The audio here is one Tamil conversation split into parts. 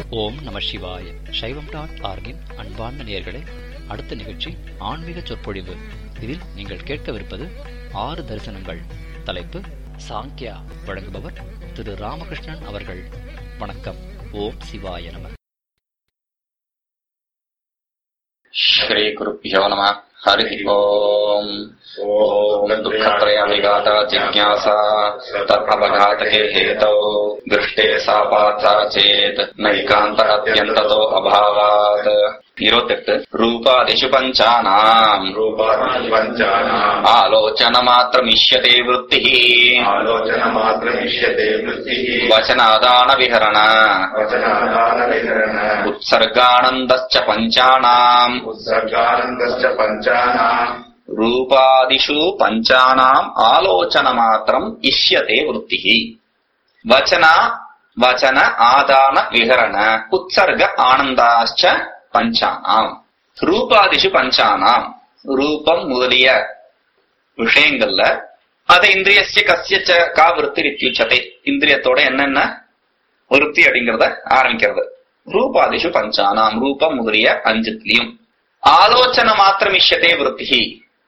ஓம் நம சிவாய சைவம் டாட் ஆர்கின் அன்பார்ந்த நேயர்களே அடுத்த நிகழ்ச்சி ஆன்மீக சொற்பொழிவு இதில் நீங்கள் கேட்கவிருப்பது ஆறு தரிசனங்கள் தலைப்பு சாங்கியா வழங்குபவர் திரு ராமகிருஷ்ணன் அவர்கள் வணக்கம் ஓம் சிவாய நம श्रीगुरुभ्यो नमः हरिः ओम् ॐ दुःखत्रयाभिघाता जिज्ञासा तदवघातके हेतौ दृष्टे सा पाता चेत् नैकान्त अत्यन्ततो अभावात् இருபத்தெட்டு ரூபாதிஷு பஞ்சானாம் रूपाणि पञ्चानाम् ஆலோச்சனமாத்திரமிஷ்யதே वृत्तिः आलोचनमात्रमिष्यते वृत्तिः वचनादान विहरण वचनादानविहरण उत्सर्गानन्दश्च पञ्चानाम् उत्सर्गानन्दश्च पञ्चानाम् रूपादिषु पञ्चानाम् आलोचनमात्रम् इष्यते वृत्तिः वचन वचन आदान विहरण उत्सर्ग आनन्दाश्च பஞ்சானாம் ரூபாதிஷு பஞ்சானாம் ரூபம் முதலிய விஷயங்கள்ல அத இந்திரியசிய கசியச்ச கா விருத்தி இத்தியுச்சதே இந்திரியத்தோட என்னென்ன விருத்தி அப்படிங்கறத ஆரம்பிக்கிறது ரூபாதிஷு பஞ்சானாம் ரூபம் முதலிய அஞ்சுத்திலையும் ஆலோசனை மாத்திரம் இஷ்யத்தே விருத்தி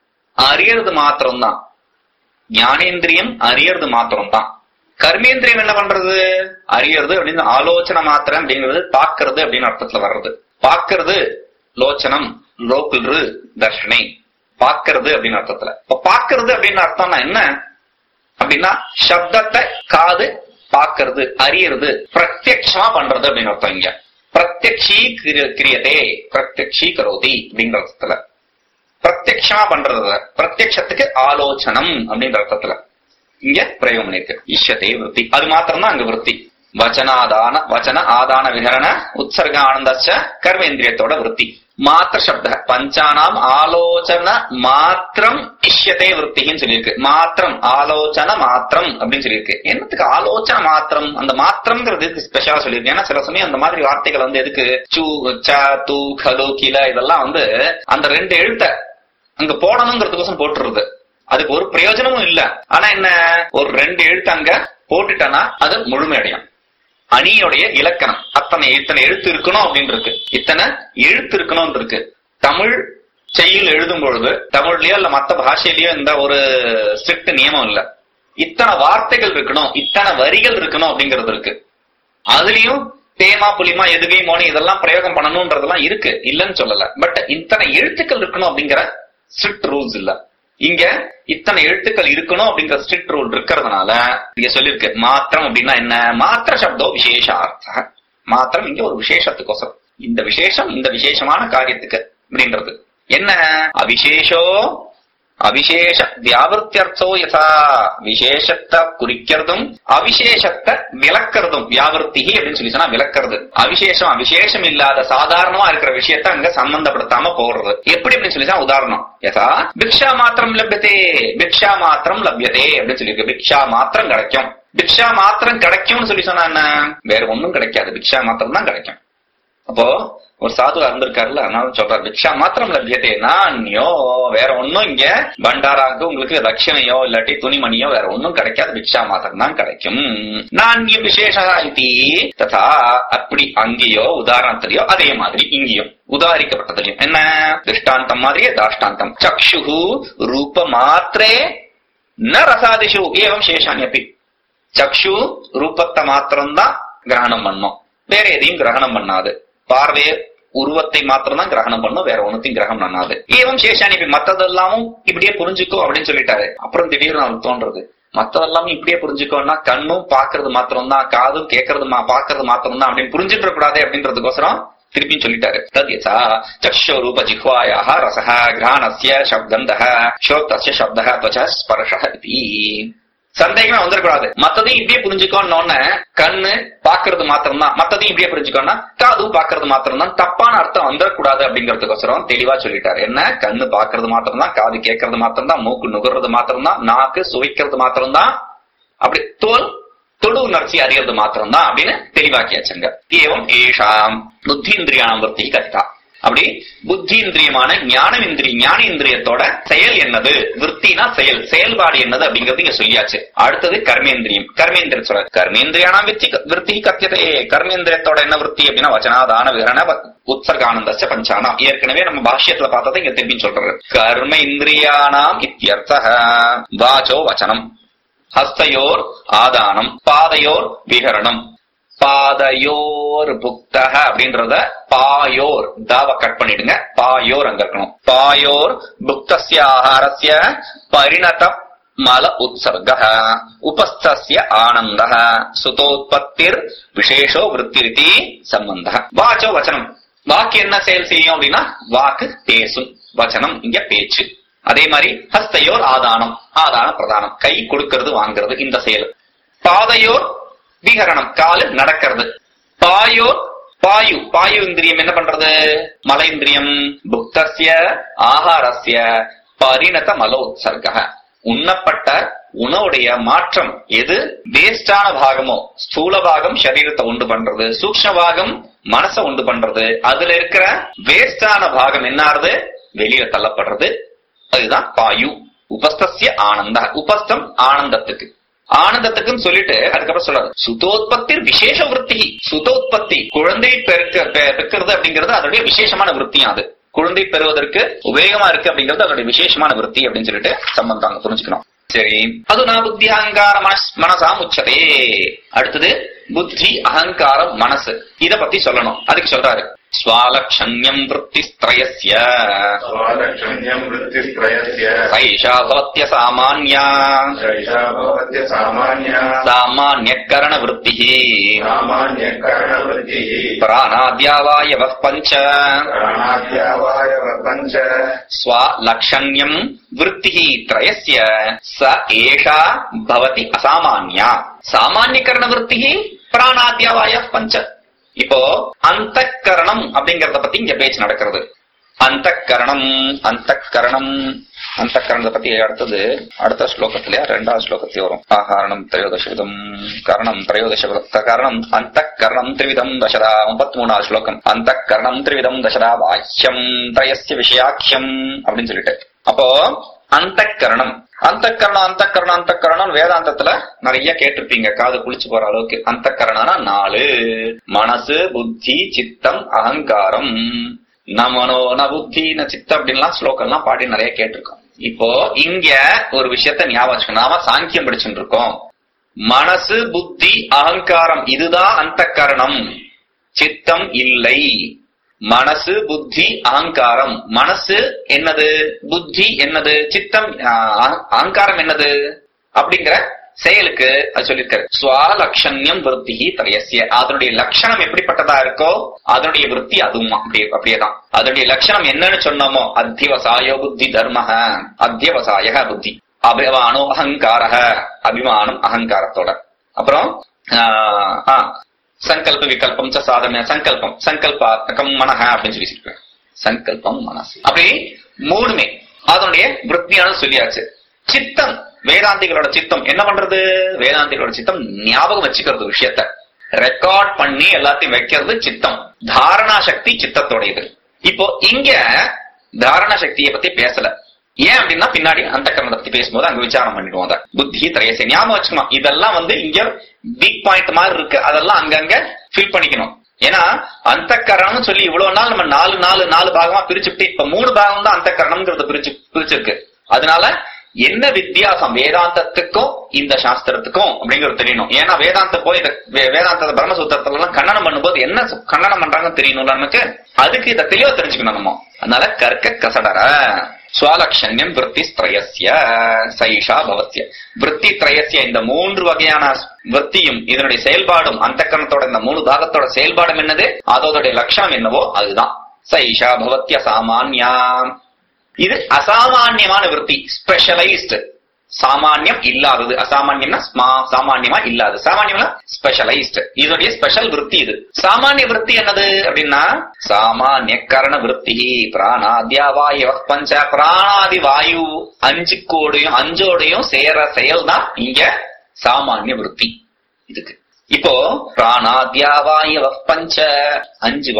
அறியறது மாத்திரம்தான் ஞானேந்திரியம் அறியறது மாத்திரம்தான் கர்மேந்திரியம் என்ன பண்றது அறியறது அப்படின்னு ஆலோசனை மாத்திரம் அப்படிங்கிறது பார்க்கறது அப்படின்னு அர்த்தத்துல வர்றது பார்க்கறது லோச்சனம் லோக்குல்ரு தர்ஷனை பார்க்கறது அப்படின்னு அர்த்தத்துல இப்ப பார்க்கறது அப்படின்னு அர்த்தம்னா என்ன அப்படின்னா சப்தத்தை காது பார்க்கறது அறியறது பிரத்யக்ஷமா பண்றது அப்படின்னு அர்த்தம் இங்க பிரத்யக்ஷீ கிரி- கிரியதே பிரத்யக்ஷீ கரோதி அப்படிங்கிற அர்த்தத்துல பிரத்யக்ஷமா பண்றது பிரத்யக்ஷத்துக்கு ஆலோசனம் அப்படின்ற அர்த்தத்துல இங்க பிரயோகம் பண்ணிருக்கு இஷ்யத்தை விருத்தி அது மாத்திரம் தான் அங்க விருத்தி வச்சனாதான வச்சன ஆதான விகரண உற்சர்க ஆனந்தச்ச கர்மேந்திரியத்தோட விருத்தி மாத்திர சப்த பஞ்சானாம் ஆலோசன மாத்திரம் இஷ்யத்தை விருத்தின்னு சொல்லியிருக்கு மாத்திரம் ஆலோசன மாத்திரம் அப்படின்னு சொல்லியிருக்கு என்னத்துக்கு ஆலோசனை மாத்திரம் அந்த மாத்திரம்ங்கிறது ஸ்பெஷலா சொல்லியிருக்கு ஏன்னா சில சமயம் அந்த மாதிரி வார்த்தைகள் வந்து எதுக்கு சு ச து கலு கில இதெல்லாம் வந்து அந்த ரெண்டு எழுத்த அங்க போடணுங்கிறதுக்கோசம் போட்டுருது அதுக்கு ஒரு பிரயோஜனமும் இல்ல ஆனா என்ன ஒரு ரெண்டு எழுத்து அங்க போட்டுட்டனா அது முழுமையடையும் அணியோடைய இலக்கணம் அத்தனை இத்தனை எழுத்து இருக்கணும் அப்படின்னு இருக்கு இத்தனை எழுத்து இருக்கணும் இருக்கு தமிழ் செய்யுள் எழுதும் பொழுது தமிழ்லயோ இல்ல மத்த பாஷையிலயோ இந்த ஒரு ஸ்ட்ரிக்ட் நியமம் இல்ல இத்தனை வார்த்தைகள் இருக்கணும் இத்தனை வரிகள் இருக்கணும் அப்படிங்கிறது இருக்கு அதுலயும் தேமா புலிமா எதுகை மோனி இதெல்லாம் பிரயோகம் பண்ணணும்ன்றதெல்லாம் இருக்கு இல்லைன்னு சொல்லல பட் இத்தனை எழுத்துக்கள் இருக்கணும் அப்படிங்கிற ஸ்ட்ரிக்ட் ரூல்ஸ் இல்ல இங்க இத்தனை எழுத்துக்கள் இருக்கணும் அப்படிங்கிற ஸ்ட்ரிக்ட் ரூல் இருக்கிறதுனால இங்க சொல்லிருக்கு மாத்திரம் அப்படின்னா என்ன மாத்திர சப்தோ விசேஷார்த்த மாத்திரம் இங்க ஒரு விசேஷத்துக்கோசரம் இந்த விசேஷம் இந்த விசேஷமான காரியத்துக்கு அப்படின்றது என்ன அவிசேஷோ அவிசேஷ வியாவிருத்தியர்த்தோ யதா விசேஷத்தை குறிக்கிறதும் அவிசேஷத்தை விளக்கறதும் வியாவிருத்தி அப்படின்னு சொல்லி சொன்னா விளக்கறது அவிசேஷம் அவிசேஷம் இல்லாத சாதாரணமா இருக்கிற விஷயத்த அங்க சம்பந்தப்படுத்தாம போடுறது எப்படி அப்படின்னு சொல்லி சொன்னா உதாரணம் யதா பிக்ஷா மாத்திரம் லபியதே பிக்ஷா மாத்திரம் லபியதே அப்படின்னு சொல்லியிருக்கு பிக்ஷா மாத்திரம் கிடைக்கும் பிக்ஷா மாத்திரம் கிடைக்கும்னு சொல்லி சொன்னா என்ன வேற ஒண்ணும் கிடைக்காது பிக்ஷா மாத்திரம் தான் கிடைக்கும் அப்போ ஒரு சாது இருந்திருக்காருல்ல அதனால சொல்றாரு பிக்ஷா மாத்திரம் லபியதே நான்யோ வேற ஒண்ணும் இங்க பண்டாராக்கு உங்களுக்கு தட்சிணையோ இல்லாட்டி துணிமணியோ வேற ஒண்ணும் கிடைக்காது பிக்ஷா மாத்திரம் தான் கிடைக்கும் நான்யம் விசேஷா இதி ததா அப்படி அங்கேயோ உதாரணத்திலயோ அதே மாதிரி இங்கேயும் உதாரிக்கப்பட்டதுலயும் என்ன திருஷ்டாந்தம் மாதிரியே தாஷ்டாந்தம் சக்ஷு ரூப மாத்திரே ந ரசாதிஷு ஏவம் சேஷான்யப்பி சக்ஷு ரூபத்தை மாத்திரம்தான் கிரகணம் பண்ணும் வேற எதையும் கிரகணம் பண்ணாது பார்வை உருவத்தை மாத்திரம் தான் கிரகணம் பண்ணும் வேற ஒண்ணுத்தையும் கிரகணம் பண்ணாது ஏவம் சேஷானி இப்ப மத்ததெல்லாமும் இப்படியே புரிஞ்சுக்கோ அப்படின்னு சொல்லிட்டாரு அப்புறம் திடீர்னு அவனுக்கு தோன்றது மத்ததெல்லாமே இப்படியே புரிஞ்சுக்கோன்னா கண்ணும் பாக்குறது மாத்திரம் தான் காதும் கேட்கறது மா பாக்குறது மாத்திரம் தான் அப்படின்னு புரிஞ்சுட்டு கூடாது அப்படின்றதுக்கோசரம் திருப்பியும் சொல்லிட்டாரு தத்யசா சக்ஷோ ரூப ஜிஹ்வாயாக ரசஹ கிராணஸ்ய சப்தந்தः ஸ்ரோத்தஸ்ய சப்தः त्वचः ஸ்பர்ஷः இதி சந்தேகமே வந்துடக்கூடாது மத்ததையும் இப்படியே புரிஞ்சுக்கோன்னு கண்ணு பாக்குறது மாத்திரம் தான் மத்ததையும் இப்படியே புரிஞ்சுக்கோன்னா காதும் பாக்குறது மாத்திரம் தான் தப்பான அர்த்தம் வந்துடக்கூடாது அப்படிங்கறதுக்கோசரம் தெளிவா சொல்லிட்டாரு என்ன கண்ணு பாக்குறது மாத்திரம் தான் காது கேட்கறது மாத்திரம் தான் மூக்கு நுகர்றது மாத்திரம் தான் நாக்கு சுவைக்கிறது மாத்திரம் தான் அப்படி தோல் தொடு உணர்ச்சி அறியறது மாத்திரம் தான் அப்படின்னு தெளிவாக்கியாச்சுங்க ஏவம் ஏஷாம் புத்தீந்திரியானம் வர்த்தி கதிதா அப்படி புத்தி இந்திரியமான ஞான இந்திரிய ஞான இந்திரியத்தோட செயல் என்னது விற்த்தினா செயல் செயல்பாடு என்னது அப்படிங்கறது இங்க சொல்லியாச்சு அடுத்தது கர்மேந்திரியம் கர்மேந்திரம் சொல்ற கர்மேந்திரியானா வித்தி விற்பி கத்தியதே கர்மேந்திரியத்தோட என்ன விற்பி அப்படின்னா வச்சனாதான விகரண உத்சர்கானந்தஸ்ய பஞ்சானா ஏற்கனவே நம்ம பாஷ்யத்துல பார்த்ததை இங்க திருப்பி சொல்றாரு கர்ம இந்திரியானாம் இத்தியர்த்தः வாச்சோ வச்சனம் ஹஸ்தயோர் ஆதானம் பாதையோர் விகரணம் பாதையோர் புக்தக அப்படின்றத பாயோர் தாவ கட் பண்ணிடுங்க பாயோர் அங்க இருக்கணும் பாயோர் புக்தஸ்ய ஆகாரஸ்ய பரிணத மல உத்சர்க உபஸ்தஸ்ய ஆனந்த சுதோத்பத்திர் விசேஷோ விற்த்திரிதி சம்பந்த வாச்சோ வச்சனம் வாக்கு என்ன செயல் செய்யும் அப்படின்னா வாக்கு பேசும் வச்சனம் இங்க பேச்சு அதே மாதிரி ஹஸ்தையோர் ஆதானம் ஆதான பிரதானம் கை கொடுக்கிறது வாங்குறது இந்த செயல் பாதையோர் விகரணம் காலு நடக்கிறது பாயோர் பாயு பாயு இந்திரியம் என்ன பண்றது மல இந்திரியம் புக்தஸ்ய ஆகாரஸ்ய பரிணத மலோத்சர்க உண்ணப்பட்ட உணவுடைய மாற்றம் எது வேஸ்டான பாகமோ ஸ்தூல பாகம் சரீரத்தை உண்டு பண்றது சூக்ஷ்ம பாகம் மனசை உண்டு பண்றது அதுல இருக்கிற வேஸ்டான பாகம் என்ன ஆறுது வெளியில தள்ளப்படுறது அதுதான் பாயு உபஸ்தஸ்ய ஆனந்த உபஸ்தம் ஆனந்தத்துக்கு ஆனந்தத்துக்குன்னு சொல்லிட்டு அதுக்கப்புறம் சொல்றாரு சுதோத்பத்தி விசேஷ விற்பி சுதோத்பத்தி குழந்தை பெருக்க பெ- பெறுக்கிறது அப்படிங்கிறது அதோடைய விசேஷமான விற்த்தியும் அது குழந்தை பெறுவதற்கு உபயோகமா இருக்கு அப்படிங்கிறது அதோடைய விசேஷமான விற்பி அப்படின்னு சொல்லிட்டு சம்பந்தம் அங்க புரிஞ்சுக்கணும் சரி அது நான் புத்தி அகங்கார மனஸ் மனசாம் உச்சதே அடுத்தது புத்தி அகங்காரம் மனசு இத பத்தி சொல்லணும் அதுக்கு சொல்றாரு ஸ்வாலக்ஷண்யம் விற்த்திஸ்திரயஸ்ய स्वालक्षण्यम् वृत्तिस्त्रयस्य சைஷா பவத்ய சாமான்யா सैषा भवत्य सामान्या சாமான்யக்கரண விற்த்திः सामान्यकरणवृत्तिः பிராணாத்யாவாயவ பஞ்ச प्राणाद्यावायव पञ्च ஸ்வலக்ஷண்யம் விற்த்திः த்ரயஸ்ய ச ஏஷா பவதி அசாமான்யா சாமான்யக்கரண விற்த்திः பிராணாத்யாவாய பஞ்ச இப்போ அந்தக்கரணம் அப்படிங்கறத பத்தி இங்க பேச்சு நடக்கிறது அந்தக்கரணம் அந்தக்கரணம் அந்தக்கரணத்தை பத்தி அடுத்தது அடுத்த ஸ்லோகத்திலே ரெண்டாவது ஸ்லோகத்திலே வரும் ஆகாரணம் திரையோதசவிதம் கரணம் திரையோதச கரணம் அந்தக்கரணம் திரிவிதம் தசதா முப்பத்தி மூணாவது ஸ்லோகம் அந்தக்கரணம் திரிவிதம் தசதா வாக்கியம் திரயஸ்ய விஷயாக்கியம் அப்படின்னு சொல்லிட்டு அப்போ அந்தக்கரணம் அந்தக்கரணம் அந்தக்கரணம் அந்தக்கரணம் வேதாந்தத்துல நிறைய கேட்டிருப்பீங்க காது குளிச்சு போற அளவுக்கு அந்தக்கரணம்னா நாலு மனசு புத்தி சித்தம் அகங்காரம் நமனோ ந புத்தி ந சித்தம் அப்படின்லாம் ஸ்லோகம்லாம் பாடி நிறைய கேட்டிருக்கோம் இப்போ இங்க ஒரு விஷயத்த ஞாபகம் வச்சுக்கணும். நாம சாங்கியம் படிச்சுட்டு இருக்கோம் மனசு புத்தி அகங்காரம் இதுதான் அந்தக்கரணம் சித்தம் இல்லை மனசு புத்தி அகங்காரம் மனசு என்னது புத்தி என்னது சித்தம் ஆஹ், அகங்காரம் என்னது அப்படிங்கிற செயலுக்கு அது சொல்லியிருக்காரு ஸ்வலக்ஷண்யம் விருத்தி திரயசிய அதனுடைய லட்சணம் எப்படிப்பட்டதா இருக்கோ அதனுடைய விருத்தி அதுவும் அப்படியே அப்படியேதான் அதனுடைய லட்சணம் என்னன்னு சொன்னோமோ அத்தியவசாயோ புத்தி தர்மஹ அத்தியவசாய புத்தி அபிமானோ அகங்காரக அபிமானம் அகங்காரத்தோட அப்புறம் ஆஹ், ஆ, சங்கல்ப விகல்பம் ச சாதன சங்கல்பம் சங்கல்பாத்மகம் மனஹ அப்படின்னு சொல்லி சொல்லிருக்காரு சங்கல்பம் மனசு அப்படி மூணுமே அதனுடைய விற்பியான சொல்லியாச்சு சித்தம் வேதாந்திகளோட சித்தம் என்ன பண்றது வேதாந்திகளோட சித்தம் ஞாபகம் வச்சுக்கிறது விஷயத்த ரெக்கார்ட் பண்ணி எல்லாத்தையும் வைக்கிறது சித்தம் தாரணா சக்தி சித்தத்தோடையது இப்போ இங்க தாரணா சக்தியை பத்தி பேசல ஏன் அப்படின்னா பின்னாடி அந்த கரணத்தை பத்தி பேசும்போது அங்க விசாரம் பண்ணிடுவோம் அதை புத்தி திரையசை ஞாபகம் வச்சுக்கணும் இதெல்லாம் வந்து இங்க பிக் பாயிண்ட் மாதிரி இருக்கு அதெல்லாம் அங்கங்க ஃபில் பண்ணிக்கணும் ஏன்னா அந்த கரணம்னு சொல்லி இவ்வளவு நாள் நம்ம நாலு நாலு நாலு பாகமா பிரிச்சுட்டு இப்ப மூணு பாகம் தான் அந்த கரணம்ங்கிறத பிரிச்சு பிரிச்சிருக்கு அதனால என்ன வித்தியாசம் வேதாந்தத்துக்கும் இந்த சாஸ்திரத்துக்கும் அப்படிங்கிறது தெரியணும் ஏன்னா வேதாந்த போய் இத- வே- வேதாந்த பிரம்மசூத்திரத்துல எல்லாம் கண்ணனம் பண்ணும்போது என்ன சு- கண்ணனம் பண்றாங்கன்னு தெரியணும்ல நமக்கு அதுக்கு இதை தெளிவா தெரிஞ்சுக்கணும் நம்ம அதனால கற்க கசடர சுவாலக்ஷண்யம் விற்பி திரயசிய சைஷா பவத்திய விற்பி திரயசிய இந்த மூன்று வகையான விற்த்தியும் இதனுடைய செயல்பாடும் அந்த கரணத்தோட இந்த மூணு பாகத்தோட செயல்பாடும் என்னது அதோடைய லட்சணம் என்னவோ அதுதான் சைஷா பவத்திய சாமான்யா இது அசாமான்யமான விற்பி ஸ்பெஷலைஸ்டு சாமான்யம் இல்லாதது அசாமான்யம்னா ஸ்மா- சாமான்யமா இல்லாது சாமான்யம்னா ஸ்பெஷலைஸ்டு இதனுடைய ஸ்பெஷல் விற்பி இது சாமானிய விற்பி என்னது அப்படின்னா சாமானிய கரண விற்பி பிராணாத்யா வாயு பஞ்ச பிராணாதி வாயு அஞ்சு கோடையும் அஞ்சோடையும் சேர செயல் தான் இங்க சாமானிய விற்பி இதுக்கு இப்போ பிராணாத்யா வாயு பஞ்ச அஞ்சு வாயு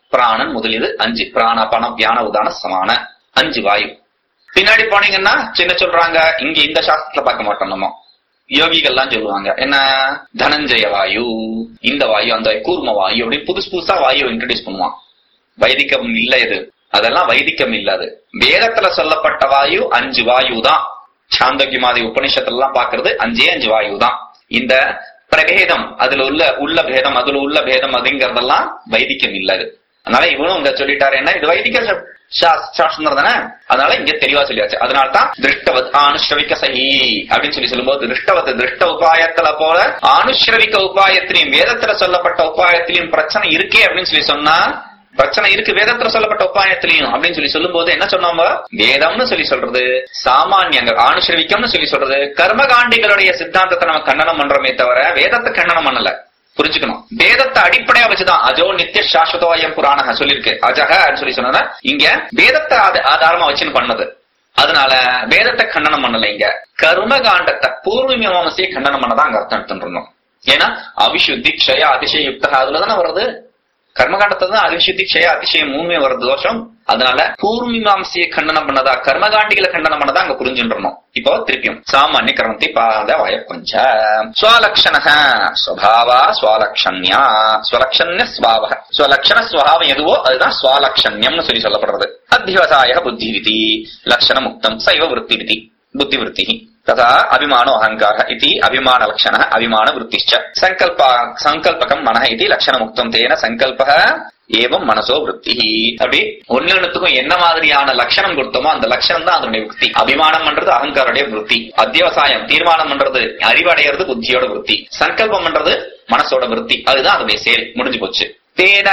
பிராணன் முதலியது அஞ்சு பிராண பணம் வியான உதான சமான அஞ்சு வாயு பின்னாடி போனீங்கன்னா சின்ன சொல்றாங்க இங்க இந்த சாஸ்திரத்துல பார்க்க மாட்டோம் நம்ம யோகிகள்லாம் சொல்லுவாங்க என்ன தனஞ்சய வாயு இந்த வாயு அந்த கூர்ம வாயு அப்படி புதுசு புதுசா வாயு இன்ட்ரடியூஸ் பண்ணுவான் வைதிகம் இல்ல இது அதெல்லாம் வைதிகம் இல்லாது வேதத்துல சொல்லப்பட்ட வாயு அஞ்சு வாயு தான் சாந்தோக்கியமாதி உபனிஷத்துல எல்லாம் பாக்குறது அஞ்சே அஞ்சு வாயு தான் இந்த பிரபேதம் அதுல உள்ள உள்ள பேதம் அதுல உள்ள பேதம் அதுங்கிறதெல்லாம் வைதிகம் இல்ல இது அதனால இவனும் இங்க சொல்லிட்டாரு என்ன இது வைதிக சா- சா- சாஸ்திரம் தானே அதனால இங்க தெளிவா சொல்லியாச்சு அதனால தான் திருஷ்டவத் ஆனுஷ்ரவிக்க சஹி அப்படின்னு சொல்லி சொல்லும்போது திருஷ்டவத் திருஷ்ட உபாயத்துல போல ஆனுஷ்ரவிக்க உபாயத்திலையும் வேதத்துல சொல்லப்பட்ட உபாயத்திலையும் பிரச்சனை இருக்கே அப்படின்னு சொல்லி சொன்னா பிரச்சனை இருக்கு வேதத்துல சொல்லப்பட்ட உபாயத்திலையும் அப்படின்னு சொல்லி சொல்லும்போது என்ன சொன்னோம் வேதம்னு சொல்லி சொல்றது சாமானியங்கள் ஆனுஷ்ரவிக்கம்னு சொல்லி சொல்றது கர்மகாண்டிகளுடைய சித்தாந்தத்தை நம்ம கண்டனம் பண்றோமே தவிர வேதத்தை கண்டனம் பண்ணல புரிஞ்சுக்கணும் வேதத்தை அடிப்படையா வச்சுதான் அஜோ நித்திய சாஸ்வதோயம் புராணக சொல்லிருக்கு அஜக சொல்லி சொன்னத இங்க வேதத்தை ஆத- ஆதாரமா வச்சுன்னு பண்ணது அதனால வேதத்தை கண்டனம் பண்ணல இங்க கர்மகாண்டத்தை பூர்வ மீமாசையை கண்டனம் பண்ணதான் அங்க அர்த்தம் எடுத்துட்டு இருந்தோம் ஏன்னா அவிசுத்தி க்ஷய அதிசய யுக்தா அதுலதானே வருது கர்மகாண்டத்தை தான் அவிசுத்தி க்ஷய அதிசயம் மூணுமே வருது தோஷம் அதனால பூர்வீமாம்சையை கண்டனம் பண்ணதா கர்மகாண்டிகளை கண்டனம் பண்ணதா அங்க புரிஞ்சுன்றணும் இப்போ திருப்பியும் சாமானிய கர்மத்தி பாத வய பஞ்ச ஸ்வலக்ஷண ஸ்வபாவா ஸ்வலக்ஷண்யா ஸ்வலக்ஷண்ய ஸ்வாவ ஸ்வலக்ஷண ஸ்வபாவம் எதுவோ அதுதான் ஸ்வலக்ஷண்யம்னு சொல்லி சொல்லப்படுறது அத்தியவசாய புத்தி விதி லட்சண முக்தம் சைவ விருத்தி விதி புத்தி விருத்தி तथा अभिमानो अहङ्कारः इति अभिमानलक्षणः अभिमानवृत्तिश्च सङ्कल्प सङ्कल्पकम् मनः इति लक्षणमुक्तम् तेन सङ्कल्पः ஏவம் மனசோ விருத்தி அப்படி ஒன்னுத்துக்கும் என்ன மாதிரியான லட்சணம் கொடுத்தோமோ அந்த லட்சணம் தான் அதனுடைய விருத்தி அபிமானம் பண்றது அகங்காரோடைய விருத்தி அத்தியவசாயம் தீர்மானம் பண்றது அறிவடைகிறது புத்தியோட விருத்தி சங்கல்பம் பண்றது மனசோட விருத்தி அதுதான் அதனுடைய செயல் முடிஞ்சு போச்சு தேன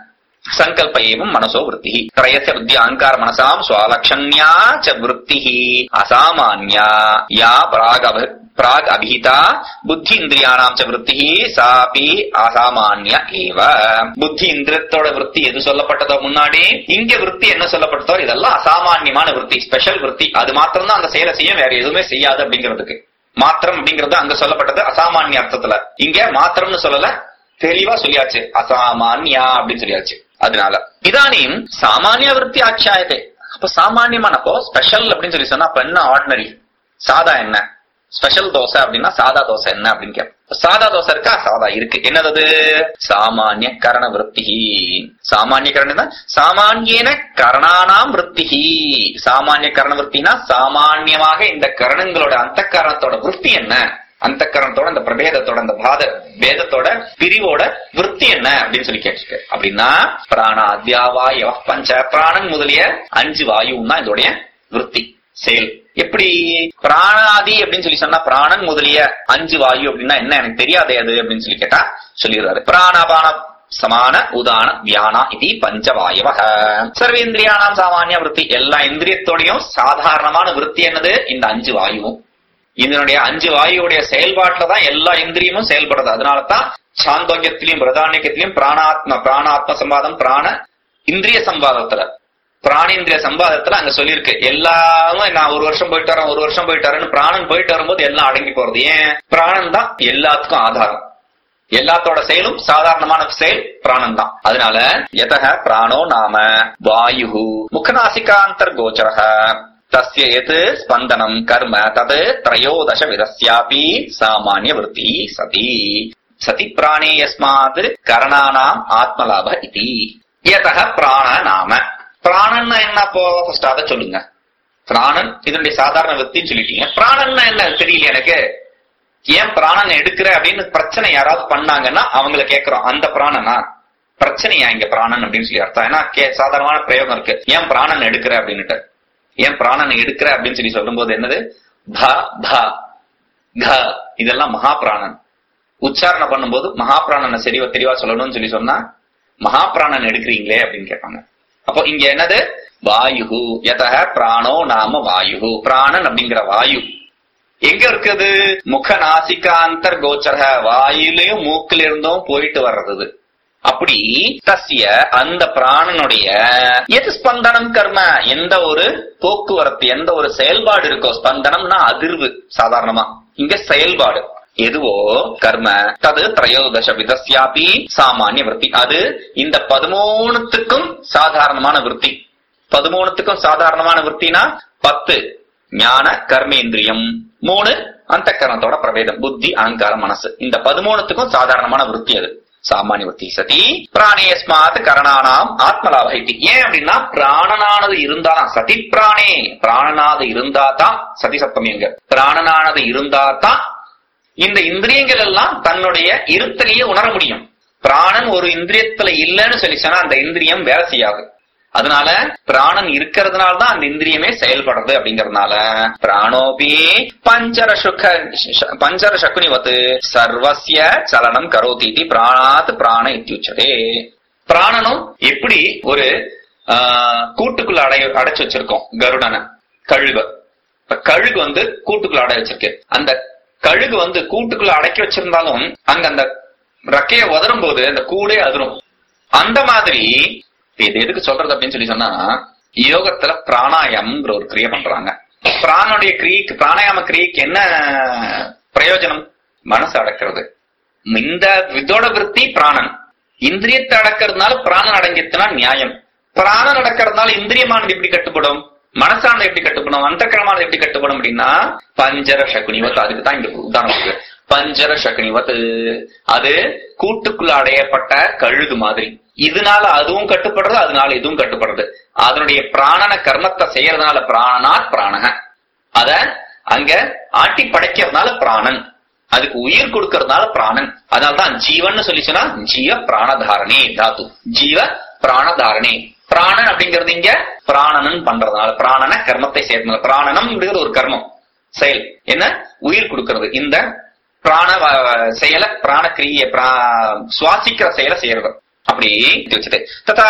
சங்கல்ப ஏவம் மனசோ விருத்தி त्रयस्य बुद्धि अहङ्कार मनसाम् स्वालक्षण्या च वृत्तिः असामान्या या प्राग् अभ प्राग् अभिहिता புத்தி இந்திரியானாம் ச விருத்தி சாபி அசாமான்ய ஏவ புத்தி இந்திரியத்தோட விருத்தி எது சொல்லப்பட்டதோ முன்னாடி இங்க விருத்தி என்ன சொல்லப்பட்டதோ இதெல்லாம் அசாமான்யமான விருத்தி ஸ்பெஷல் விருத்தி அது மாத்திரம் தான் அந்த செயலை செய்யும் வேற எதுவுமே செய்யாது அப்படிங்கிறதுக்கு மாத்திரம் அப்படிங்கிறது அங்க சொல்லப்பட்டது அசாமான்ய அர்த்தத்துல இங்க மாத்திரம்னு சொல்லல தெளிவா சொல்லியாச்சு அசாமான்யா அப்படின்னு சொல்லியாச்சு அதனால இதானியும் சாமானிய விருத்தி ஆட்சியாயதே அப்ப சாமானியமானப்போ ஸ்பெஷல் அப்படின்னு சொல்லி சொன்னா அப்ப என்ன ஆர்டினரி சாதா என்ன ஸ்பெஷல் தோசை அப்படின்னா சாதா தோசை என்ன அப்படின்னு கேட்போம் சாதா தோசை இருக்கா சாதா இருக்கு என்னது சாமானிய கரண விருத்தி சாமானிய கரணம் தான் சாமானியன கரணானாம் விருத்தி சாமானிய கரண விருத்தினா சாமானியமாக இந்த கரணங்களோட அந்த கரணத்தோட விருத்தி என்ன அந்த கரணத்தோட அந்த பிரபேதத்தோட அந்த பாத பேதத்தோட பிரிவோட விருத்தி என்ன அப்படின்னு சொல்லி கேட்டிருக்கு அப்படின்னா பிராணாத்யா வாயு பஞ்ச பிராணன் முதலிய அஞ்சு வாயுன்னா இதோடைய விருத்தி செயல் எப்படி பிராணாதி அப்படின்னு சொல்லி சொன்னா பிராணன் முதலிய அஞ்சு வாயு அப்படின்னா என்ன எனக்கு தெரியாதே அது அப்படின்னு சொல்லி கேட்டா சொல்லிடுறாரு பிராணபான சமான உதான வியானா இது பஞ்சவாயவ சர்வேந்திரியானாம் சாமானிய விருத்தி எல்லா இந்திரியத்தோடையும் சாதாரணமான விருத்தி என்னது இந்த அஞ்சு வாயுவும் இதனுடைய அஞ்சு வாயுடைய செயல்பாட்டுல தான் எல்லா இந்திரியமும் செயல்படுறது அதனாலதான் சாந்தோக்கியத்திலையும் பிரதானியத்திலையும் பிராணாத்ம பிராணாத்ம சம்பாதம் பிராண இந்திரிய சம்பாதத்துல பிராணேந்திரிய சம்பாதத்துல அங்க சொல்லியிருக்கு எல்லாரும் நான் ஒரு வருஷம் போயிட்டு வரேன் ஒரு வருஷம் போயிட்டு வரேன்னு பிராணன் போயிட்டு வரும்போது எல்லாம் அடங்கி போறது ஏன் பிராணன் தான் எல்லாத்துக்கும் ஆதாரம் எல்லாத்தோட செயலும் சாதாரணமான செயல் பிராணன் தான் அதனால எதக பிராணோ நாம வாயு முகநாசிகாந்தர் கோச்சரக தஸ்ய எது ஸ்பந்தனம் கர்ம தது திரையோதச விதஸ்யாபி சாமானிய விருத்தி சதி சதி பிராணே யஸ்மாத் கரணானாம் ஆத்மலாப இதி எதக பிராண நாம பிராணன்னா என்ன அப்போ ஃபர்ஸ்ட் அதை சொல்லுங்க பிராணன் இதனுடைய சாதாரண வித்தின்னு சொல்லிட்டீங்க பிராணன்னா என்ன தெரியல எனக்கு ஏன் பிராணன் எடுக்கிற அப்படின்னு பிரச்சனை யாராவது பண்ணாங்கன்னா அவங்கள கேக்குறோம் அந்த பிராணனா பிரச்சனையா இங்க பிராணன் அப்படின்னு சொல்லி அர்த்தம் ஏன்னா கே சாதாரணமான பிரயோகம் இருக்கு ஏன் பிராணன் எடுக்கிற அப்படின்னுட்டு ஏன் பிராணனை எடுக்கிற அப்படின்னு சொல்லி சொல்லும்போது என்னது ப ப க இதெல்லாம் மகா பிராணன் உச்சாரணை பண்ணும்போது மகா பிராணனை சரிவா தெளிவா சொல்லணும்னு சொல்லி சொன்னா மகா பிராணன் எடுக்கிறீங்களே அப்படின்னு கேட்பாங்க அப்போ இங்க என்னது வாயு யதக பிராணோ நாம வாயு பிராணன் அப்படிங்கிற வாயு எங்க இருக்குது முக நாசிகாந்தர் கோச்சர வாயிலையும் மூக்குல இருந்தும் போயிட்டு வர்றது அப்படி தஸ்ய அந்த பிராணனுடைய எது ஸ்பந்தனம் கர்ம எந்த ஒரு போக்குவரத்து எந்த ஒரு செயல்பாடு இருக்கோ ஸ்பந்தனம்னா அதிர்வு சாதாரணமா இங்க செயல்பாடு எதுவோ கர்ம தது திரையோதச விதஸ்யாபி சாமானிய விருத்தி அது இந்த பதிமூணுத்துக்கும் சாதாரணமான விருத்தி பதிமூணுத்துக்கும் சாதாரணமான விற்த்தினா பத்து ஞான கர்மேந்திரியம் மூணு அந்த கரணத்தோட பிரபேதம் புத்தி அகங்காரம் மனசு இந்த பதிமூணுத்துக்கும் சாதாரணமான விற்பி அது சாமானிய விற்பி சதி பிராணேஸ்மாத் கரணானாம் ஆத்மலாபைத்தி ஏன் அப்படின்னா பிராணனானது இருந்தாதான் சதி பிராணே பிராணனாது இருந்தாதான் சதி சத்தம் எங்க பிராணனானது இருந்தாதான் இந்த இந்திரியங்கள் எல்லாம் தன்னுடைய இருத்தலையே உணர முடியும் பிராணன் ஒரு இந்திரியத்துல இல்லைன்னு சொல்லி சொன்னா அந்த இந்திரியம் வேலை செய்யாது அதனால பிராணன் இருக்கிறதுனால தான் அந்த இந்திரியமே செயல்படுறது அப்படிங்கறதுனால பிராணோபி பஞ்சர சுக பஞ்சர சக்குனிவத்து சர்வசிய சலனம் கரோதி இது பிராணாத் பிராண இத்தியுச்சதே பிராணனும் எப்படி ஒரு ஆஹ், கூட்டுக்குள்ள அடை அடைச்சு வச்சிருக்கோம் கருடனை கழுகு இப்ப கழுகு வந்து கூட்டுக்குள்ள அடை வச்சிருக்கு அந்த கழுகு வந்து கூட்டுக்குள்ள அடக்கி வச்சிருந்தாலும் அங்க அந்த ரெக்கைய உதரும் போது அந்த கூடே அதிரும் அந்த மாதிரி இப்ப இது எதுக்கு சொல்றது அப்படின்னு சொல்லி சொன்னா யோகத்துல பிராணாயாமம்ங்கிற ஒரு கிரியை பண்றாங்க பிராணுடைய கிரியைக்கு பிராணாயாம கிரியைக்கு என்ன பிரயோஜனம் மனசு அடக்கிறது இந்த இதோட விருத்தி பிராணன் இந்திரியத்தை அடக்கிறதுனால பிராணன் அடங்கித்துனா நியாயம் பிராணன் அடக்கிறதுனால இந்திரியமானது எப்படி கட்டுப்படும் மனசானது எப்படி கட்டுப்படும் அந்த கிரமானது எப்படி கட்டுப்படும் அப்படின்னா பஞ்சர சகுனிவத் அதுக்கு தான் இந்த உதாரணம் இருக்கு பஞ்சர சகுனிவத் அது கூட்டுக்குள்ள அடையப்பட்ட கழுகு மாதிரி இதனால அதுவும் கட்டுப்படுறது அதனால இதுவும் கட்டுப்படுறது அதனுடைய பிராணன கர்மத்தை செய்யறதுனால பிராணனாத் பிராணக அத அங்க ஆட்டி படைக்கிறதுனால பிராணன் அதுக்கு உயிர் கொடுக்கறதுனால பிராணன் அதனால்தான் ஜீவன் சொல்லிச்சுன்னா ஜீவ பிராணதாரணே தாத்து ஜீவ பிராணதாரணே பிராணன் அப்படிங்கிறது இங்க பிராணனன் பண்றதுனால பிராணன கர்மத்தை சேர்ந்தது பிராணனம் அப்படிங்கிறது ஒரு கர்மம் செயல் என்ன உயிர் கொடுக்கிறது இந்த பிராண வ- செயல பிராண கிரிய சுவாசிக்கிற செயலை செய்யறது அப்படி வச்சது ததா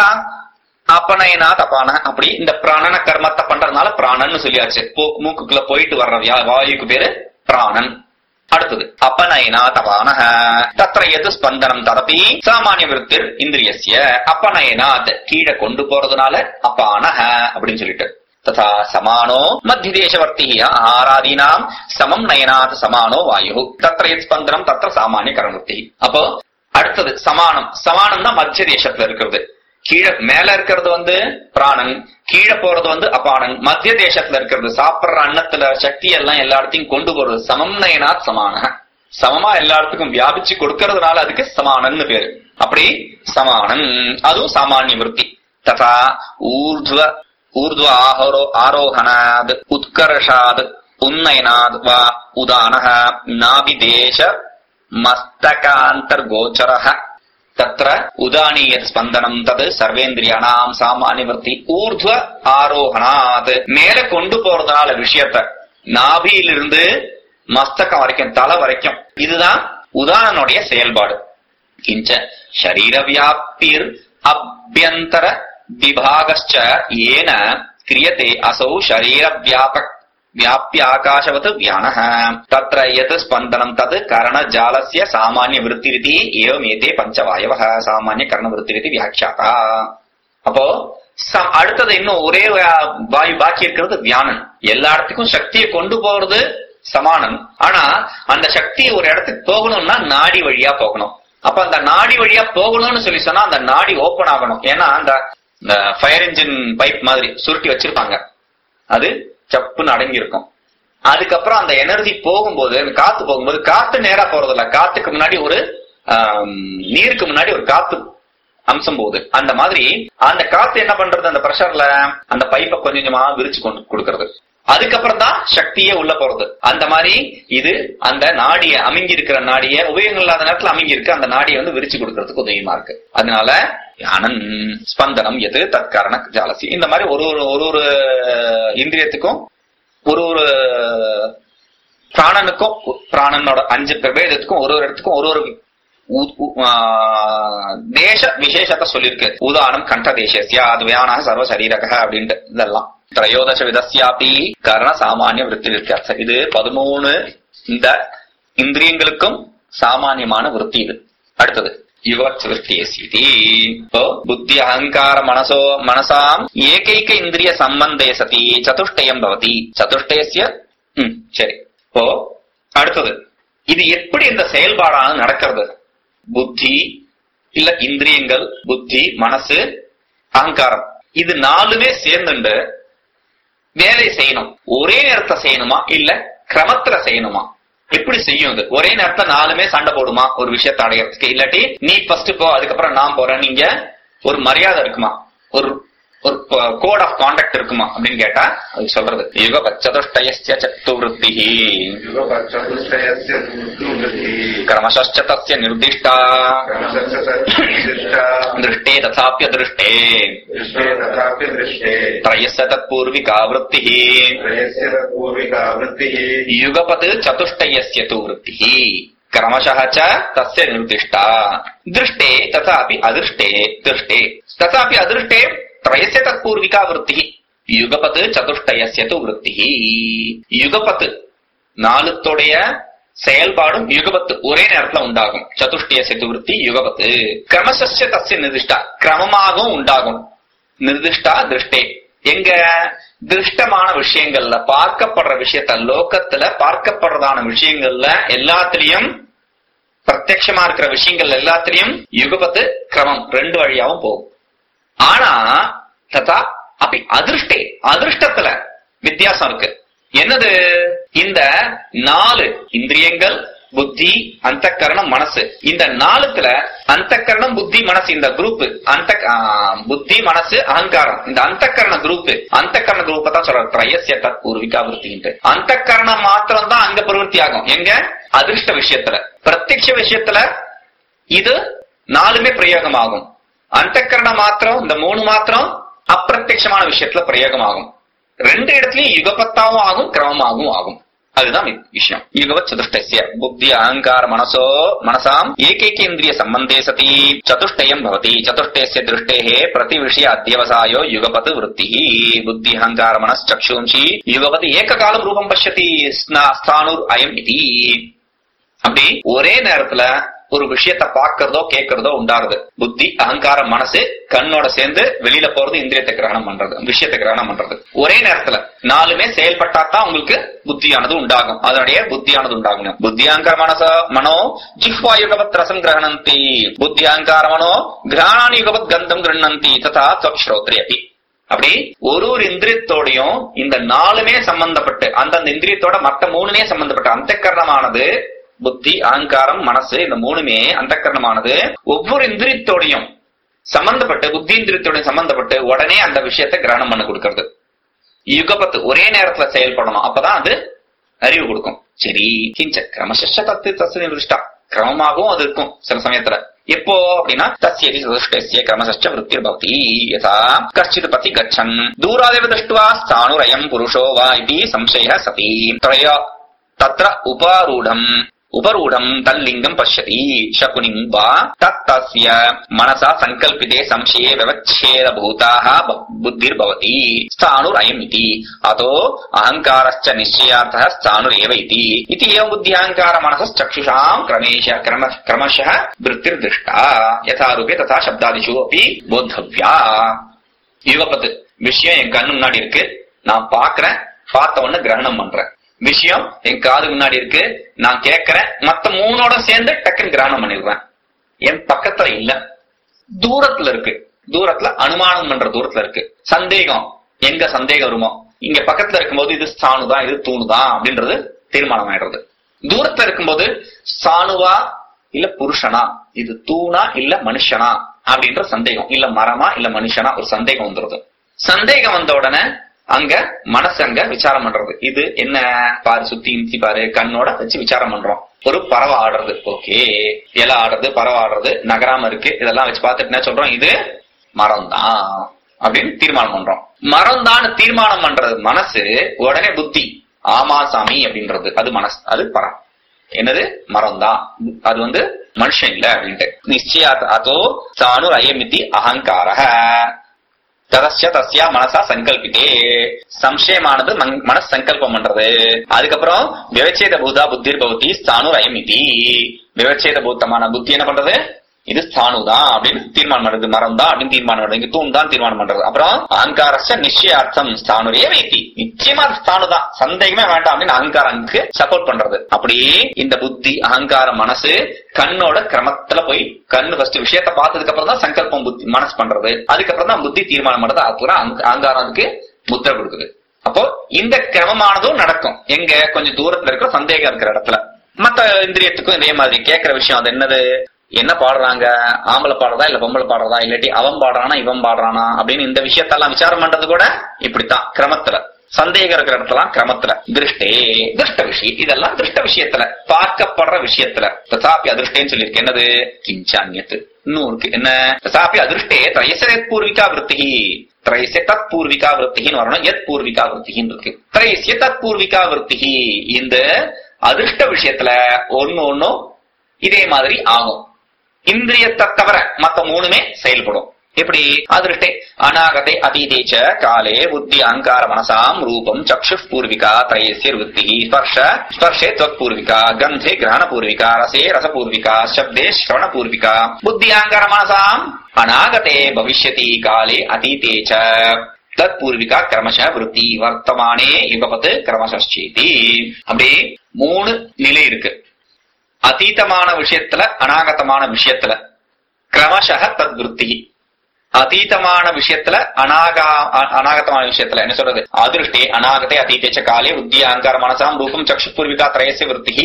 அப்பனைனா தப்பான அப்படி இந்த பிராணன கர்மத்தை பண்றதுனால பிராணன் சொல்லியாச்சு போ- மூக்குக்குள்ள போயிட்டு வர்ற வியா- வாயுக்கு பேரு பிராணன் அடுத்தது அப்பனயனா தபானஹ தத்ர எது ஸ்பந்தனம் ததபி சாமானிய விருத்திர் இந்திரியஸ்ய அப்பனயனாத் கீழே கொண்டு போறதுனால அப்பானஹ அப்படின்னு சொல்லிட்டு ததா சமானோ மத்திய தேசவர்த்தி ஆராதீனாம் சமம் நயனாத் சமானோ வாயு தத்ர எத் ஸ்பந்தனம் தத்ர சாமானிய கரணவர்த்தி அப்போ அடுத்தது சமானம் சமானம்னா மத்திய தேசத்துல இருக்கிறது கீழே மேல இருக்கிறது வந்து பிராணன் கீழே போறது வந்து அபானன் மத்திய தேசத்துல இருக்கிறது சாப்பிடுற அன்னத்துல சக்தி எல்லாம் எல்லா இடத்தையும் கொண்டு போறது சமம் நயனாத் சமான சமமா எல்லா இடத்துக்கும் வியாபிச்சு கொடுக்கறதுனால அதுக்கு சமானன்னு பேரு அப்படி சமானன் அதுவும் சாமானிய விருத்தி ததா ஊர்துவ ஊர்துவ ஆஹோரோ ஆரோகணாத் உத்கர்ஷாத் உன்னயனாத் வா உதானः நாபிதேಶ மஸ்தகாந்தர்கோச்சரः தத்ர உதானீயத் ஸ்பந்தனம் தது சர்வேந்திரியானாம் சாமானியவர்த்தி ஊர்துவ ஆரோகணாத் மேல கொண்டு போறதுனால விஷயத்த நாபியிலிருந்து மஸ்தகம் வரைக்கும் தலை வரைக்கும் இதுதான் உதானனுடைய செயல்பாடு கிஞ்ச சரீர வியாப்திர் அபியந்தர விபாகச்ச ஏன கிரியதே அசௌ சரீர வியாபக் व्याप्याकाशवत् व्यानः तत्र यत् स्पन्दनं तत् करणजालस्य सामान्यवृत्तिरिति एवमेते பஞ்சவாயவः சாமானிய கரணவருத்திரிதி வியாக்கியாதா அப்போ ச- அடுத்தது இன்னும் ஒரே வா- வாயு பாக்கி இருக்கிறது வியானன் எல்லா இடத்துக்கும் சக்தியை கொண்டு போறது சமானன் ஆனா அந்த சக்தி ஒரு இடத்துக்கு போகணும்னா நாடி வழியா போகணும் அப்ப அந்த நாடி வழியா போகணும்னு சொல்லி சொன்னா அந்த நாடி ஓபன் ஆகணும் ஏன்னா அந்த ஃபயர் இன்ஜின் பைப் மாதிரி சுருட்டி வச்சிருப்பாங்க அது சப்புன்னு அடங்கி இருக்கும் அதுக்கப்புறம் அந்த எனர்ஜி போகும்போது அந்த காத்து போகும்போது காத்து நேரா போறது இல்ல காத்துக்கு முன்னாடி ஒரு ஆம், நீருக்கு முன்னாடி ஒரு காத்து அம்சம் போகுது அந்த மாதிரி அந்த காத்து என்ன பண்றது அந்த பிரஷர்ல அந்த பைப்பை கொஞ்சம் கொஞ்சமா விரிச்சு கொண்டு கொடுக்கறது அதுக்கப்புறம் தான் சக்தியே உள்ள போறது அந்த மாதிரி இது அந்த நாடிய அமுங்கி இருக்கிற நாடிய உபயோகம் இல்லாத நேரத்துல அமுங்கி இருக்கு அந்த நாடியை வந்து விரிச்சு கொடுக்கறதுக்கு உதவியமா இருக்கு அதனால அனன் ஸ்பந்தனம் எது தற்காரண ஜாலசி இந்த மாதிரி ஒரு ஒரு ஒரு ஒரு இந்திரியத்துக்கும் ஒரு ஒரு பிராணனுக்கும் பிராணனோட அஞ்சு பிரபேதத்துக்கும் ஒரு ஒரு இடத்துக்கும் ஒரு ஒரு உ- உ- ஆ, தேச விசேஷத்தை சொல்லியிருக்கு உதாரணம் கண்ட தேசஸ்யா அது வியானா சர்வ சரீரக அப்படின்ட்டு இதெல்லாம் திரையோதச விதஸ்யாபி கரண சாமானிய விருத்தி வித்தியாசம் இது பதிமூணு இந்த இந்திரியங்களுக்கும் சாமானியமான விருத்தி இது அடுத்தது யுவத் விருத்தியசிதி இப்போ புத்தி அகங்கார மனசோ மனசாம் ஏகைக இந்திரிய சம்பந்தே சதி சதுஷ்டயம் பவதி சதுஷ்டயஸ்ய ம், சரி இப்போ அடுத்தது இது எப்படி இந்த செயல்பாடானது நடக்கிறது புத்தி இல்ல இந்திரியங்கள் புத்தி மனசு அகங்காரம் இது நாலுமே சேர்ந்துண்டு வேலை செய்யணும் ஒரே நேரத்துல செய்யணுமா இல்ல கிரமத்துல செய்யணுமா எப்படி செய்யும் இது ஒரே நேரத்துல நாலுமே சண்டை போடுமா ஒரு விஷயத்தை அடையறதுக்கு இல்லாட்டி நீ ஃபர்ஸ்ட் போ அதுக்கப்புறம் நான் போறேன் நீங்க ஒரு மரியாதை இருக்குமா ஒரு ஒரு கோட் ஆஃப் கான்டாக்ட் இருக்குமா அப்படின்னு கேட்டா அது சொல்றது யுக பச்சதுஷ்டயஸ்ய சத்துவருத்தி युगपच्चतुष्टयस्य दुर्वृत्तिः கிரமசச்ச தஸ்ய நிர்திஷ்டா क्रमशश्च तद्निर्दिष्टा திருஷ்டே ததாப்பிய திருஷ்டே दृष्टे तथापि दृष्टे त्रयस्य तत्पूर्विका वृत्तिः त्रयस्य पूर्विका वृत्तिः युगपत् चतुष्टयस्य तु वृत्तिः क्रमशः च तस्य निर्दिष्टा दृष्टे तथापि अदृष्टे दृष्टे तथापि अदृष्टे त्रयस्य तत्पूर्विका वृत्तिः युगपत् சதுஷ்டயஸ்ய து விருத்திஹி யுகபத்து நாலுத்தோடைய செயல்பாடும் யுகபத்து ஒரே நேரத்துல உண்டாகும் சதுஷ்டயஸ்ய து விருத்தி யுகபத்து கிரமசஸ்ய தஸ்ய நிர்திஷ்டா கிரமமாகவும் உண்டாகும் நிர்திஷ்டா திருஷ்டே எங்க திருஷ்டமான விஷயங்கள்ல பார்க்கப்படுற விஷயத்த லோகத்துல பார்க்கப்படுறதான விஷயங்கள்ல எல்லாத்திலையும் பிரத்யட்சமா இருக்கிற விஷயங்கள் எல்லாத்திலையும் யுகபத்து கிரமம் ரெண்டு வழியாவும் போகும் ஆனா ததா அப்படி அதிருஷ்டே அதிருஷ்டத்துல வித்தியாசம் இருக்கு என்னது இந்த நாலு இந்திரியங்கள் புத்தி அந்த கரணம் மனசு இந்த நாலுத்துல அந்த கரணம் புத்தி மனசு இந்த குரூப் அந்த புத்தி மனசு அகங்காரம் இந்த அந்த கரண குரூப் அந்த கரண குரூப் தான் சொல்ற திரயசிய தத் பூர்விகா விருத்தின்ட்டு அந்த கரணம் மாத்திரம் தான் அங்க பிரவருத்தி ஆகும் எங்க அதிர்ஷ்ட விஷயத்துல பிரத்யக்ஷ விஷயத்துல இது நாலுமே பிரயோகமாகும் அந்த கரணம் மாத்திரம் இந்த மூணு மாத்திரம் அப்பிரத்யமான விஷயத்துல பிரயோகமாகும் ரெண்டு இடத்துலயும் யுகபத்தாவும் ஆகும் கிரமமாகவும் ஆகும் அதுதான் வி- விஷயம் யுகவத் சதுஷ்டஸ்ய புத்தி அகங்கார மனசோ மனசாம் ஏகைகேந்திரிய சம்பந்தே சதி சதுஷ்டயம் பவதி சதுஷ்டயஸ்ய திருஷ்டேः பிரதி விஷய அத்தியவசாயோ யுகபத் விருத்தி புத்தி அகங்கார மனஸ் சக்ஷும்சி யுகபத் ஏககாலம் ரூபம் பஷ்யதி ஸ்னா- ஸ்தானுர் அயம் இதி அப்படி ஒரே நேரத்துல ஒரு விஷயத்த பாக்குறதோ கேட்கறதோ உண்டாருது புத்தி அகங்காரம் மனசு கண்ணோட சேர்ந்து வெளியில போறது இந்திரியத்தை கிரகணம் பண்றது விஷயத்தை கிரகணம் பண்றது ஒரே நேரத்துல நாலுமே செயல்பட்டா தான் உங்களுக்கு புத்தியானது உண்டாகும் அதனுடைய புத்தியானது உண்டாகும் புத்தி அகங்கார மனச மனோ ஜிஹ்வா யுகபத் ரசம் கிரகணந்தி புத்தி அகங்கார மனோ கிரகணான் யுகபத் கந்தம் கிரகணந்தி ததா தொக்ஷ்ரோத்ரி அப்படி அப்படி ஒரு ஒரு இந்திரியத்தோடையும் இந்த நாலுமே சம்பந்தப்பட்டு அந்தந்த இந்திரியத்தோட மத்த மூணுமே சம்பந்தப்பட்ட அந்த கரணமானது புத்தி அகங்காரம் மனசு இந்த மூணுமே அந்த கரணமானது ஒவ்வொரு இந்திரியத்தோடையும் சம்பந்தப்பட்டு புத்தி இந்திரியத்தோடையும் சம்பந்தப்பட்டு உடனே அந்த விஷயத்தை கிரகணம் பண்ண கொடுக்கறது யுகபத்து ஒரே நேரத்துல செயல்படணும் அப்பதான் அது அறிவு கொடுக்கும் சரி கிஞ்ச கிரமச தத்து தத்து நிர்திஷ்டா கிரமமாகவும் அது இருக்கும் சில சமயத்துல எப்போ அப்படின்னா தஸ்யதி சதுஷ்டஸ்ய கிரமசச்ச விருத்திர் பவதி யதா கஷ்டித் பதி கச்சன் தூராதேவ திருஷ்டுவா ஸ்தானுரயம் புருஷோ வா இதி சம்சய சதி த்ரய தத்ர உபாரூடம் उपरूढम् तल्लिङ्गम् पश्यति शकुनिम् वा तत्तस्य मनसा सङ्कल्पिते संशये व्यवच्छेदभूताः ब- बुद्धिर्भवति स्थाणुरयम् इति अतो अहङ्कारश्च निश्चयार्थः स्थाणुरेव इति इति एवं बुद्ध्याङ्कारमनसश्चक्षुषाम् क्रमेश क्रम क्रमशः वृत्तिर्दृष्टा यथा रूपे तथा शब्दादिषु अपि बोद्धव्या யுகபத்து விஷயம் என் கண்ணு முன்னாடி இருக்கு நான் பாக்குறேன் பார்த்த உடனே கிரகணம் பண்றேன் விஷயம் என் காது முன்னாடி இருக்கு நான் கேட்கறேன் மத்த மூணோட சேர்ந்து டக்குன்னு கிரகணம் பண்ணிடுவேன் என் பக்கத்துல இல்ல தூரத்துல இருக்கு தூரத்துல அனுமானம் பண்ற தூரத்துல இருக்கு சந்தேகம் எங்க சந்தேகம் வருமோ இங்க பக்கத்துல இருக்கும்போது இது சாணுதான் இது தூணுதான் அப்படின்றது தீர்மானம் ஆயிடுறது தூரத்துல இருக்கும்போது சாணுவா இல்ல புருஷனா இது தூணா இல்ல மனுஷனா அப்படின்ற சந்தேகம் இல்ல மரமா இல்ல மனுஷனா ஒரு சந்தேகம் வந்துருது சந்தேகம் வந்த உடனே அங்க மனசு அங்க விசாரம் பண்றது இது என்ன பாரு சுத்தி இன்சி பாரு கண்ணோட வச்சு விசாரம் பண்றோம் ஒரு பறவை ஆடுறது ஓகே இலை ஆடுறது பறவை ஆடுறது நகராம இருக்கு இதெல்லாம் வச்சு பார்த்துட்டு என்ன சொல்றோம் இது மரம் தான் அப்படின்னு தீர்மானம் பண்றோம் மரம் தான் தீர்மானம் பண்றது மனசு உடனே புத்தி ஆமா சாமி அப்படின்றது அது மனசு அது பரம் என்னது மரம் தான் அது வந்து மனுஷன் இல்ல அப்படின்ட்டு நிச்சயாத் அதோ சாணு அயமிதி அகங்காரக ததஸ்ய தஸ்யா மனசா சங்கல்பித்தே சம்சயமானது மங்- மனசு சங்கல்பம் பண்றது அதுக்கப்புறம் விவச்சேத பூதா புத்திர் பவதி ஸ்தானு அயமிதி விவச்சேத பூத்தமான புத்தி என்ன பண்றது இது ஸ்தானு தான் அப்படின்னு தீர்மானம் பண்றது மரம் தான் அப்படின்னு தீர்மானம் பண்றது இங்க தூண் தான் தீர்மானம் பண்றது அப்புறம் அகங்காரஸ்ய நிச்சயார்த்தம் ஸ்தானுரே வைத்தி நிச்சயமா அது ஸ்தானு தான் சந்தேகமே வேண்டாம் அப்படின்னு அகங்காரனுக்கு சப்போர்ட் பண்றது அப்படி இந்த புத்தி அகங்காரம் மனசு கண்ணோட கிரமத்துல போய் கண்ணு ஃபர்ஸ்ட் விஷயத்த பார்த்ததுக்கு அப்புறம் தான் சங்கல்பம் புத்தி மனசு பண்றது அதுக்கப்புறம் தான் புத்தி தீர்மானம் பண்றது அப்புறம் அங்க- அகங்காரத்துக்கு முத்திரை கொடுக்குது அப்போ இந்த கிரமமானதும் நடக்கும் எங்க கொஞ்சம் தூரத்துல இருக்கிற சந்தேகம் இருக்கிற இடத்துல மத்த இந்திரியத்துக்கும் இதே மாதிரி கேட்கிற விஷயம் அது என்னது என்ன பாடுறாங்க ஆம்பளை பாடுறதா இல்ல பொம்பளை பாடுறதா இல்லாட்டி அவன் பாடுறானா இவன் பாடுறானா அப்படின்னு இந்த விஷயத்தெல்லாம் விசாரம் பண்றது கூட இப்படித்தான் கிரமத்துல சந்தேகம் இருக்கிற இடத்துல கிரமத்துல திருஷ்டே திருஷ்ட விஷயம் இதெல்லாம் திருஷ்ட விஷயத்துல பார்க்கப்படுற விஷயத்துல தசாப்பி அதிருஷ்டேன்னு சொல்லியிருக்கு என்னது கிஞ்சான்யத்து இன்னும் இருக்கு என்ன தசாப்பி அதிருஷ்டே திரையசரே பூர்விகா விருத்தி திரையசிய தத் பூர்விகா விருத்தின்னு வரணும் எத் பூர்விகா விருத்தின்னு இருக்கு திரையசிய தத் பூர்விகா விருத்தி இந்த அதிர்ஷ்ட விஷயத்துல ஒன்னு ஒன்னும் இதே மாதிரி ஆகும் இந்திரியத்தை தவிர மத்த மூணுமே செயல்படும் எப்படி அதிருஷ்டே அநாகதே அதீதேச்ச காலே புத்தி அகங்கார மனசாம் ரூபம் சக்ஷு பூர்விகா திரையசிய விருத்தி ஸ்பர்ஷ ஸ்பர்ஷே त्वक् பூர்விகா கந்தே கிரகண பூர்விகா ரசே ரச பூர்விகா சப்தே ஸ்ரவண பூர்விகா புத்தி அகங்கார மனசாம் அநாகதே பவிஷ்யதி காலே அதீதே ச தத் பூர்விகா கிரமஷ விருத்தி வர்த்தமானே யுகபத்து கிரமசேதி அப்படியே மூணு நிலை இருக்கு அதீதமான விஷயத்துல அநாகதமான விஷயத்துல கிரமஷக தத் விருத்தி அதீதமான விஷயத்துல அநாகா அ- அநாகதமான விஷயத்துல என்ன சொல்றது அதிருஷ்டே அநாகத்தை அதீதேச்ச காலே புத்தி அகங்கார மனசாம் ரூபம் சக்ஷு பூர்விகா திரயச விருத்தி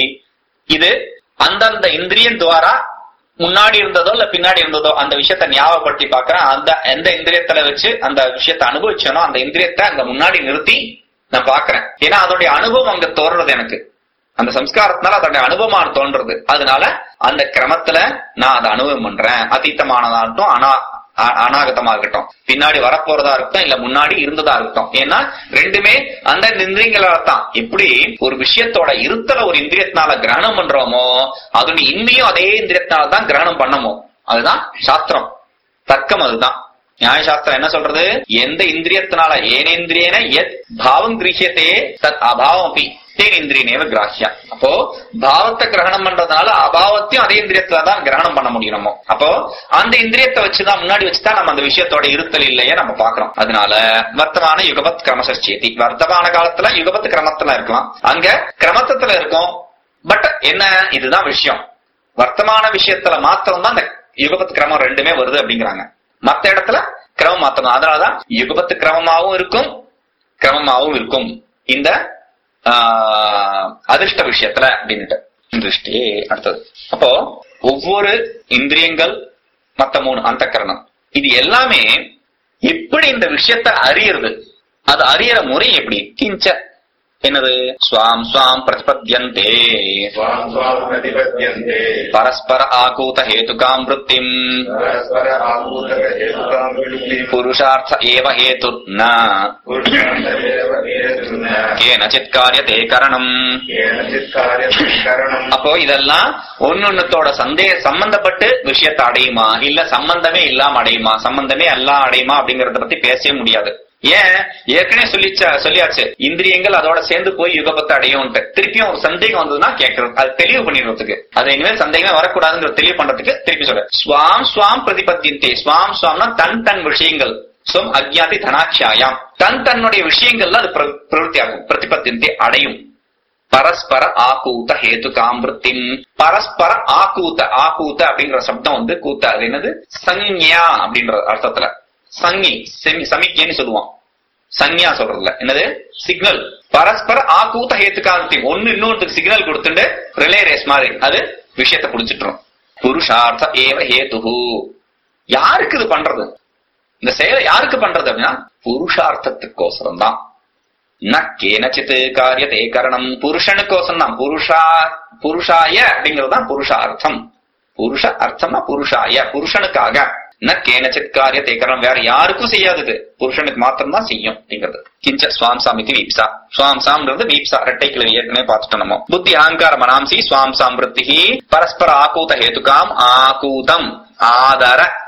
இது அந்தந்த இந்திரியம் துவாரா முன்னாடி இருந்ததோ இல்ல பின்னாடி இருந்ததோ அந்த விஷயத்த ஞாபகப்படுத்தி பாக்குறேன் அந்த எந்த இந்திரியத்துல வச்சு அந்த விஷயத்தை அனுபவிச்சேனோ அந்த இந்திரியத்தை அங்க முன்னாடி நிறுத்தி நான் பாக்குறேன் ஏன்னா அதோடைய அனுபவம் அங்க தோன்றது எனக்கு அந்த சம்ஸ்காரத்தினால அதோடைய அனுபவம் தோன்றது அதனால அந்த கிரமத்துல நான் அதை அனுபவம் பண்றேன் அதீத்தமானதாகட்டும் அனா அ- அநாகதமா இருக்கட்டும் பின்னாடி வரப்போறதா இருக்கட்டும் இல்ல முன்னாடி இருந்ததா இருக்கட்டும் ஏன்னா ரெண்டுமே அந்த இந்திரியங்களால தான் எப்படி ஒரு விஷயத்தோட இருத்தல ஒரு இந்திரியத்தினால கிரகணம் பண்றோமோ அதோட இன்மையும் அதே இந்திரியத்தினால தான் கிரகணம் பண்ணமோ அதுதான் சாஸ்திரம் தர்க்கம் அதுதான் நியாயசாஸ்திரம் என்ன சொல்றது எந்த இந்திரியத்தினால ஏனேந்திரியன எத் பாவம் கிரகியத்தே தத் அபாவம் அப்படி தேன் இந்திரியனேவ கிராஹ்யா அப்போ பாவத்தை கிரகணம் பண்றதுனால அபாவத்தையும் அதே இந்திரியத்துல தான் கிரகணம் பண்ண முடியும் நம்ம அப்போ அந்த இந்திரியத்தை வச்சுதான் முன்னாடி வச்சுதான் நம்ம அந்த விஷயத்தோட இருத்தல் இல்லையே நம்ம பாக்குறோம் அதனால வர்த்தமான யுகபத் கிரமசேதி வர்த்தமான காலத்துல யுகபத் கிரமத்துல இருக்கலாம் அங்க கிரமத்தத்துல இருக்கும் பட் என்ன இதுதான் விஷயம் வர்த்தமான விஷயத்துல மாத்திரம் தான் அந்த யுகபத் கிரமம் ரெண்டுமே வருது அப்படிங்கிறாங்க மத்த இடத்துல கிரமம் மாத்தணும் அதனாலதான் யுகபத்து கிரமமாவும் இருக்கும் கிரமமாவும் இருக்கும் இந்த ஆஹ், அதிர்ஷ்ட விஷயத்துல அப்படின்னுட்டு திருஷ்டி அடுத்தது அப்போ ஒவ்வொரு இந்திரியங்கள் மத்த மூணு அந்த கரணம் இது எல்லாமே எப்படி இந்த விஷயத்தை அறியறது அது அறியற முறை எப்படி கிஞ்ச என்னது ஸ்வாம் ஸ்வாம் பிரதிபத்யந்தே स्वाम् स्वाम् प्रतिपद्यन्ते பரஸ்பர ஆகூத ஹேதுகாம் விருத்திம் परस्पर आपूतकहेतुकाम् वृत्तिम् புருஷார்த்த ஏவ ஹேது ந पुरुषान्तरेव हेतुर्न கேனச்சித் காரியதே கரணம் केनचित् कार्यकरणम् அப்போ இதெல்லாம் ஒன்னொன்னுத்தோட சந்தே சம்பந்தப்பட்டு விஷயத்தை அடையுமா இல்ல சம்பந்தமே இல்லாம அடையுமா சம்பந்தமே எல்லாம் அடையுமா அப்படிங்கறத பத்தி பேசவே முடியாது ஏன் ஏற்கனவே சொல்லிச்சா சொல்லியாச்சு இந்திரியங்கள் அதோட சேர்ந்து போய் யுகபத்தை அடையும்ட்டு திருப்பியும் ஒரு சந்தேகம் வந்ததுன்னா கேட்கறது அது தெளிவு பண்ணிடுறதுக்கு அது இனிமேல் சந்தேகமே வரக்கூடாதுங்கிற தெளிவு பண்றதுக்கு திருப்பி சொல்ற ஸ்வாம் ஸ்வாம் பிரதிபத்தியந்தே ஸ்வாம் ஸ்வாம்னா தன் தன் விஷயங்கள் ஸ்வம் அஜ்ஞாதி தனாட்சியாயாம் தன் தன்னுடைய விஷயங்கள்ல அது பிர- பிரவೃತ್ತಿயாகும் பிரதிபத்தியந்தே அடையும் பரஸ்பர ஆகூத ஹேது காம்பிருத்திம் பரஸ்பர ஆகூத ஆகூத அப்படிங்கிற சப்தம் வந்து கூத்த அது என்னது சஞ்ஞா அப்படின்ற அர்த்தத்துல சங்கி செமி சமிக்ஞன்னு சொல்லுவான் சஞ்ஞா சொல்றதுல என்னது சிக்னல் பரஸ்பர ஆகூத ஹேத்து காம்பிருத்திம் ஒன்னு இன்னொருத்துக்கு சிக்னல் கொடுத்துட்டு ரிலே ரேஸ் மாதிரி அது விஷயத்தை புடிச்சிட்டுரும் புருஷார்த்த ஏவ ஹேதுஹு யாருக்கு இது பண்றது இந்த செயலை யாருக்கு பண்றது அப்படின்னா புருஷார்த்தத்துக்கோசரம் தான் ந கேனச்சித் காரியத்தை கரணம் புருஷனுக்கோசம் தான் புருஷா புருஷாய அப்படிங்கிறது தான் புருஷார்த்தம் புருஷ அர்த்தம்னா புருஷாய புருஷனுக்காக ந கேனச்சித் காரியத்தை கரணம் வேற யாருக்கும் செய்யாதது புருஷனுக்கு மாத்திரம் தான் செய்யும் அப்படிங்கிறது கிஞ்ச ஸ்வாம்சாம் இது வீப்சா ஸ்வாம்சாம்ன்றது வீப்சா ரெட்டை கிளவி ஏற்கனவே பார்த்துட்டோம் நம்ம புத்தி அகங்கார மனாம்சி ஸ்வாம்சாம் விருத்தி பரஸ்பர ஆகூத ஹேதுகாம் ஆகூதம் ஆதர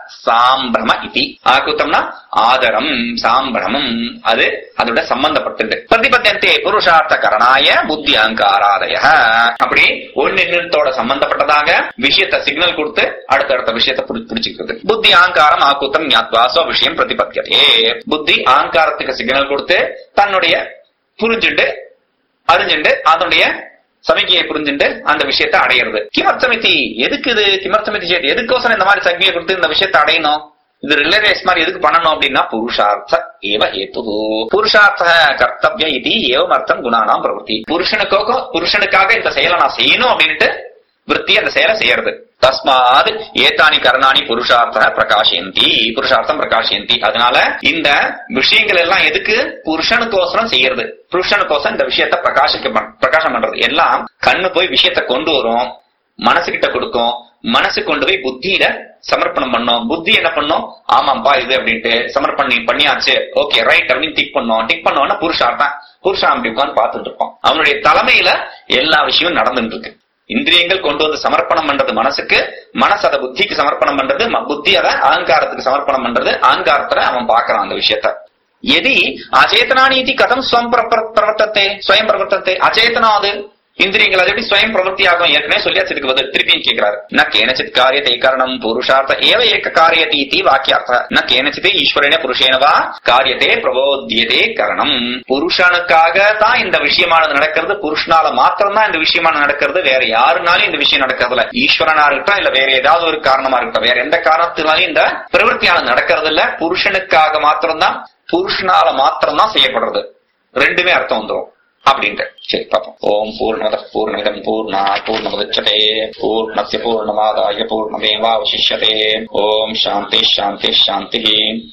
சாம்பிரம இதி ஆகுத்தம்னா ஆதரம் சாம்பிரமம் அது அதோட சம்பந்தப்பட்டது பிரதிபத்தியந்தே புருஷார்த்த கரணாய புத்தி அகங்காராதய அப்படி ஒன்னு இன்னத்தோட சம்பந்தப்பட்டதாக விஷயத்த சிக்னல் கொடுத்து அடுத்தடுத்த விஷயத்த புடி- பிடிச்சுக்கிறது புத்தி அகங்காரம் ஆக்குத்தம் ஞாத்வா ஸ்வ விஷயம் பிரதிபத்தியதே புத்தி அகங்காரத்துக்கு சிக்னல் கொடுத்து தன்னுடைய புரிஞ்சுண்டு அறிஞ்சுண்டு அதனுடைய சமிகையை புரிஞ்சுண்டு அந்த விஷயத்தை அடையிறது கிமர்த்தமிதி எதுக்கு இது கிமர்த்தமிதி சேத் எதுக்கோசரம் இந்த மாதிரி சமிகையை கொடுத்து இந்த விஷயத்தை அடையணும் இது ரிலேவேஸ் மாதிரி எதுக்கு பண்ணணும் அப்படின்னா புருஷார்த்த ஏவ ஹேத்து புருஷார்த்த கர்த்தவ்ய இது ஏவம் அர்த்தம் குணானாம் பிரவருத்தி புருஷனுக்கோ புருஷனுக்காக இந்த செயலை நான் செய்யணும் அப்படின்ட்டு விற்பி அந்த செயலை செய்யறது தஸ்மாத் ஏத்தானி கரணாணி புருஷார்த்த பிரகாஷயந்தி புருஷார்த்தம் பிரகாஷயந்தி அதனால இந்த விஷயங்கள் எல்லாம் எதுக்கு புருஷனுக்கோசரம் செய்யறது புருஷனுக்கோசரம் இந்த விஷயத்த பிரகாசிக்க பண்- பிரகாசம் பண்றது எல்லாம் கண்ணு போய் விஷயத்த கொண்டு வரும் மனசுகிட்ட கொடுக்கும் மனசு கொண்டு போய் புத்தியில சமர்ப்பணம் பண்ணோம் புத்தி என்ன பண்ணும் ஆமாப்பா இது அப்படின்ட்டு சமர்ப்பணம் பண்ணியாச்சு ஓகே ரைட் அப்படின்னு டிக் பண்ணோம் டிக் பண்ணோம்னா புருஷார்த்தம் புருஷன் அப்படி உட்கார்ந்து பார்த்துட்டு இருப்போம் அவனுடைய தலைமையில எல்லா விஷயமும் நடந்துட்டு இருக்கு இந்திரியங்கள் கொண்டு வந்து சமர்ப்பணம் பண்றது மனசுக்கு மனசு அதை புத்திக்கு சமர்ப்பணம் பண்றது ம- புத்தி அதை அகங்காரத்துக்கு சமர்ப்பணம் பண்றது அகங்காரத்துல அவன் பாக்குறான் அந்த விஷயத்த எதி அச்சேதனானி இது கதம் ஸ்வம் பிர- பிர- பிரவர்த்தத்தை ஸ்வயம் பிரவர்த்தத்தை அச்சேதனா அது இந்திரியங்கள் அது எப்படி ஸ்வயம் பிரவர்த்தி ஆகும் ஏற்கனவே சொல்லியாச்சு இதுக்கு பதில் திருப்பியும் கேட்கிறாரு ந கேனச்சித் காரியத்தை காரணம் புருஷார்த்த ஏவ ஏக காரியத்தை இதி வாக்கியார்த்த ந கேனச்சித் ஈஸ்வரனே புருஷேனவா காரியத்தை பிரபோத்தியதே கரணம் புருஷனுக்காக தான் இந்த விஷயமானது நடக்கிறது புருஷனால மாத்திரம் தான் இந்த விஷயமானது நடக்கிறது வேற யாருனாலும் இந்த விஷயம் நடக்கிறதுல ஈஸ்வரனா இருக்கட்டும் இல்ல வேற ஏதாவது ஒரு காரணமா இருக்கட்டும் வேற எந்த காரணத்தினாலும் இந்த பிரவൃத்தியானது நடக்கிறது இல்ல புருஷனுக்காக மாத்திரம்தான் புருஷனால மாத்திரம்தான் செய்யப்படுறது ரெண்டுமே அர்த்தம் வந்துரும் அப்படின்ட்டு சரி பார்ப்போம் ஓம் பூர்ணமத பூர்ணமிதம் பூர்ணா பூர்ணமுதச்சதே பூர்ணஸ்ய பூர்ணமாதாய பூர்ணமேவாவசிஷ்யதே ஓம் சாந்தி சாந்தி சாந்தி